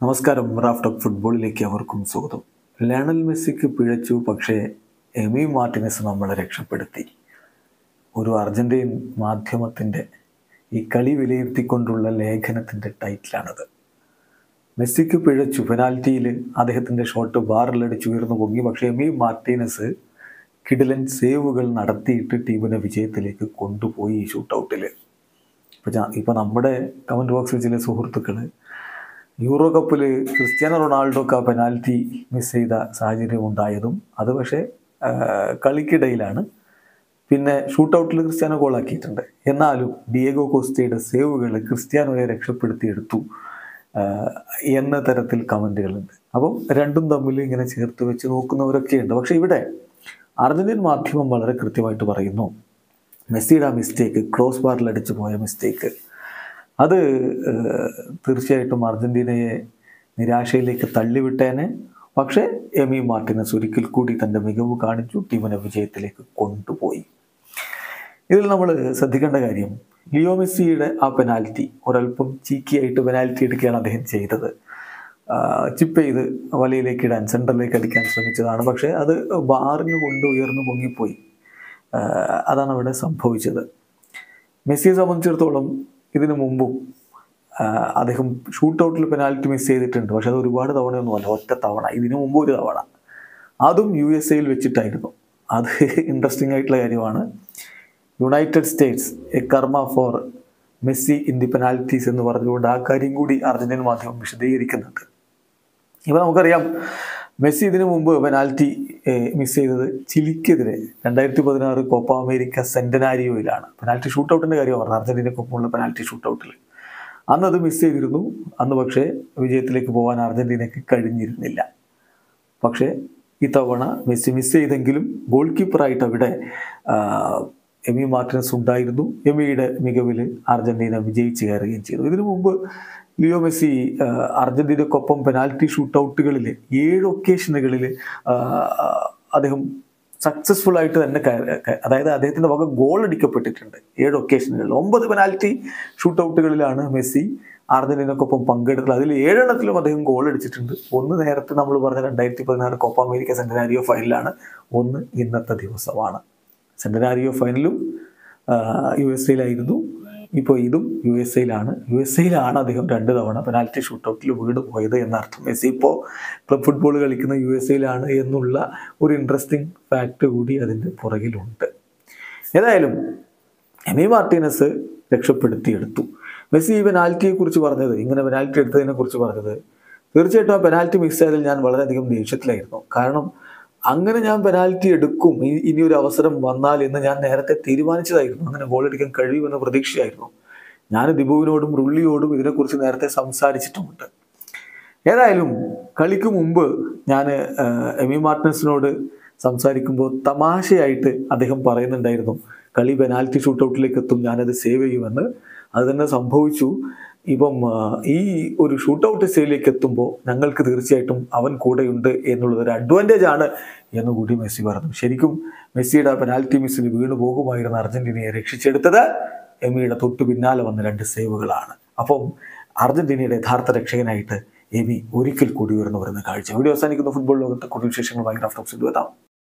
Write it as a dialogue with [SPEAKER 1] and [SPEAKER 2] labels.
[SPEAKER 1] നമസ്കാരം Raf talk ഫുട്ബോളിലേക്ക് അവർക്കും സ്വാഗതം ലയണൽ മെസ്സിക്ക് പിഴച്ചു പക്ഷേ എമി മാർട്ടിനസ് നമ്മളെ രക്ഷപ്പെടുത്തി ഒരു അർജന്റീൻ മാധ്യമത്തിൻ്റെ ഈ കളി വിലയിരുത്തിക്കൊണ്ടുള്ള ലേഖനത്തിൻ്റെ ടൈറ്റിലാണത് മെസ്സിക്ക് പിഴച്ചു പെനാൽറ്റിയിൽ അദ്ദേഹത്തിൻ്റെ ഷോട്ട് ബാറിലടിച്ച് ഉയർന്നു പൊങ്ങി പക്ഷേ എമി മാർട്ടീനസ് കിടിലൻ സേവുകൾ നടത്തിയിട്ട് ടീമിനെ വിജയത്തിലേക്ക് കൊണ്ടുപോയി ഈ ഷൂട്ടൗട്ടിൽ ഇപ്പോൾ ഞാൻ ഇപ്പോൾ നമ്മുടെ കമൻറ്റ് ബോക്സിൽ ചില സുഹൃത്തുക്കൾ യൂറോ കപ്പിൽ ക്രിസ്ത്യാനോ റൊണാൾഡോക്ക് ആ പെനാൽറ്റി മിസ് ചെയ്ത സാഹചര്യം ഉണ്ടായതും അത് പക്ഷേ ആ, കളിക്കിടയിലാണ് പിന്നെ ഷൂട്ടൗട്ടിൽ ക്രിസ്ത്യാനോ ഗോളാക്കിയിട്ടുണ്ട് എന്നാലും ഡിയേഗോ കോസ്റ്റയുടെ സേവുകൾ ക്രിസ്ത്യാനോയെ രക്ഷപ്പെടുത്തിയെടുത്തു ആ, എന്ന തരത്തിൽ കമൻറ്റുകളുണ്ട് അപ്പം രണ്ടും തമ്മിൽ ഇങ്ങനെ ചേർത്ത് വെച്ച് നോക്കുന്നവരൊക്കെയുണ്ട് പക്ഷേ ഇവിടെ അർജന്റീൻ മാധ്യമം വളരെ കൃത്യമായിട്ട് പറയുന്നു മെസ്സിയുടെ ആ മിസ്റ്റേക്ക് ക്രോസ് ബാറിൽ അടിച്ചു പോയ മിസ്റ്റേക്ക് അത് ഏഹ്, തീർച്ചയായിട്ടും അർജന്റീനയെ നിരാശയിലേക്ക് തള്ളിവിട്ടേനെ പക്ഷേ എമി മാർട്ടിനസ് ഒരിക്കൽ കൂടി തൻ്റെ മികവ് കാണിച്ചു ടീമിനെ വിജയത്തിലേക്ക് കൊണ്ടുപോയി ഇതിൽ നമ്മൾ ശ്രദ്ധിക്കേണ്ട കാര്യം ലിയോ മെസ്സിയുടെ ആ പെനാൽറ്റി ഒരല്പം ചീക്കിയായിട്ട് പെനാൽറ്റി എടുക്കുകയാണ് അദ്ദേഹം ചെയ്തത് ചിപ്പ് ചെയ്ത് വലയിലേക്ക് ഇടാൻ സെൻറ്ററിലേക്ക് അടിക്കാൻ ശ്രമിച്ചതാണ് പക്ഷേ അത് ബാറിന് കൊണ്ട് ഉയർന്നു പൊങ്ങിപ്പോയി ആ, അതാണ് അവിടെ സംഭവിച്ചത് മെസ്സിയെ സംബന്ധിച്ചിടത്തോളം ഇതിനു മുമ്പും ആ, അദ്ദേഹം ഷൂട്ടൗട്ടിൽ പെനാൽറ്റി മിസ് ചെയ്തിട്ടുണ്ട് പക്ഷെ അത് ഒരുപാട് തവണയൊന്നുമല്ല ഒറ്റ തവണ ഇതിനു മുമ്പ് ഒരു തവണ അതും യു എസ് എയിൽ വെച്ചിട്ടായിരുന്നു അത് ഇൻട്രസ്റ്റിംഗ് ആയിട്ടുള്ള കാര്യമാണ് United States a karma for Messi in the penalties എന്ന് പറഞ്ഞുകൊണ്ട് ആ കാര്യം കൂടി അർജന്റീൻ മാധ്യമം വിശദീകരിക്കുന്നുണ്ട് ഇപ്പം നമുക്കറിയാം മെസ്സി ഇതിനു മുമ്പ് പെനാൽറ്റി മിസ് ചെയ്തത് ചിലിക്കെതിരെ രണ്ടായിരത്തി പതിനാറ് കോപ്പ അമേരിക്ക സെന്റനാരിയോയിലാണ് പെനാൽറ്റി ഷൂട്ടൗട്ടിൻ്റെ കാര്യം പറഞ്ഞത് അർജന്റീനക്കൊപ്പമുള്ള പെനാൽറ്റി ഷൂട്ടൗട്ടിൽ അന്ന് അത് മിസ് ചെയ്തിരുന്നു അന്ന് പക്ഷേ വിജയത്തിലേക്ക് പോകാൻ അർജന്റീനയ്ക്ക് കഴിഞ്ഞിരുന്നില്ല പക്ഷേ ഇത്തവണ മെസ്സി മിസ് ചെയ്തെങ്കിലും ഗോൾ കീപ്പറായിട്ട് അവിടെ ആ, എമി മാർട്ടിനസ് ഉണ്ടായിരുന്നു എമിയുടെ മികവിൽ അർജന്റീന വിജയിച്ച് കയറുകയും ചെയ്തു ഇതിനു മുമ്പ് ലിയോ മെസ്സി ആ, അർജന്റീനക്കൊപ്പം പെനാൽറ്റി ഷൂട്ടൗട്ടുകളിൽ ഏഴ് ഒക്കേഷനുകളിൽ അദ്ദേഹം സക്സസ്ഫുൾ ആയിട്ട് തന്നെ കയറി- ക- അതായത് അദ്ദേഹത്തിൻ്റെ വക ഗോൾ അടിക്കപ്പെട്ടിട്ടുണ്ട് ഏഴ് ഒക്കേഷനുകളിൽ ഒമ്പത് പെനാൽറ്റി ഷൂട്ടൗട്ടുകളിലാണ് മെസ്സി അർജന്റീനക്കൊപ്പം പങ്കെടുത്തത് അതിൽ ഏഴെണ്ണത്തിലും അദ്ദേഹം ഗോൾ അടിച്ചിട്ടുണ്ട് ഒന്ന് നേരത്തെ നമ്മൾ പറഞ്ഞ രണ്ടായിരത്തി പതിനാറ് കോപ്പ അമേരിക്ക സെന്റനാരിയോ ഫൈനലാണ് ഒന്ന് ഇന്നത്തെ ദിവസമാണ് സെന്റനാരിയോ ഫൈനലും യു എസ് എയിലായിരുന്നു ഇപ്പോൾ ഇതും യു എസ് എയിലാണ് യു എസ് എയിലാണ് അദ്ദേഹം രണ്ട് തവണ പെനാൽറ്റി ഷൂട്ടൗട്ടിൽ വീട് പോയത് എന്നർത്ഥം മെസ്സി ഇപ്പോൾ ക്ലബ് ഫുട്ബോൾ കളിക്കുന്ന യു എസ് എയിലാണ് എന്നുള്ള ഒരു ഇൻട്രസ്റ്റിംഗ് ഫാക്റ്റ് കൂടി അതിൻ്റെ പുറകിലുണ്ട് ഏതായാലും എമി മാർട്ടീനസ് രക്ഷപ്പെടുത്തിയെടുത്തു മെസ്സി ഈ പെനാൽറ്റിയെ കുറിച്ച് പറഞ്ഞത് ഇങ്ങനെ പെനാൽറ്റി എടുത്തതിനെ കുറിച്ച് പറഞ്ഞത് തീർച്ചയായിട്ടും ആ പെനാൽറ്റി മിസ് ആയതിൽ ഞാൻ വളരെയധികം ദേഷ്യത്തിലായിരുന്നു കാരണം അങ്ങനെ ഞാൻ പെനാൽറ്റി എടുക്കും ഇ- ഇനി ഒരു അവസരം വന്നാൽ എന്ന് ഞാൻ നേരത്തെ തീരുമാനിച്ചതായിരുന്നു അങ്ങനെ ഗോൾ അടിക്കാൻ കഴിയുമെന്ന പ്രതീക്ഷയായിരുന്നു ഞാൻ ദിബുവിനോടും റുള്ളിയോടും ഇതിനെക്കുറിച്ച് നേരത്തെ സംസാരിച്ചിട്ടുമുണ്ട് ഏതായാലും കളിക്ക് മുമ്പ് ഞാൻ എമി മാർട്ടിനസിനോട് സംസാരിക്കുമ്പോൾ തമാശയായിട്ട് അദ്ദേഹം പറയുന്നുണ്ടായിരുന്നു കളി പെനാൽറ്റി ഷൂട്ടൗട്ടിലേക്ക് എത്തും ഞാനത് സേവ് ചെയ്യുമെന്ന് അത് തന്നെ സംഭവിച്ചു ഇപ്പം ആ, ഈ ഒരു ഷൂട്ടൗട്ട് സ്റ്റേജിലേക്ക് എത്തുമ്പോൾ ഞങ്ങൾക്ക് തീർച്ചയായിട്ടും അവൻ കൂടെയുണ്ട് എന്നുള്ളത് ഒരു അഡ്വാൻറ്റേജ് ആണ് എന്നുകൂടി മെസ്സി പറഞ്ഞു ശരിക്കും മെസ്സിയുടെ ആ പെനാൽറ്റി മിസ്സിൽ വീണു പോകുമായിരുന്ന അർജന്റീനയെ രക്ഷിച്ചെടുത്തത് എമിയുടെ തൊട്ടു പിന്നാലെ വന്ന രണ്ട് സേവുകളാണ് അപ്പം അർജന്റീനയുടെ യഥാർത്ഥ രക്ഷകനായിട്ട് എമി ഒരിക്കൽ കൂടി ഉയർന്നു വരുന്ന കാഴ്ച വീഡിയോ അവസാനിക്കുന്ന ഫുട്ബോൾ ലോകത്തെ കൂടുതൽ വിശേഷങ്ങളുമായി റാഫ്റ്റോക്സ് എത്താം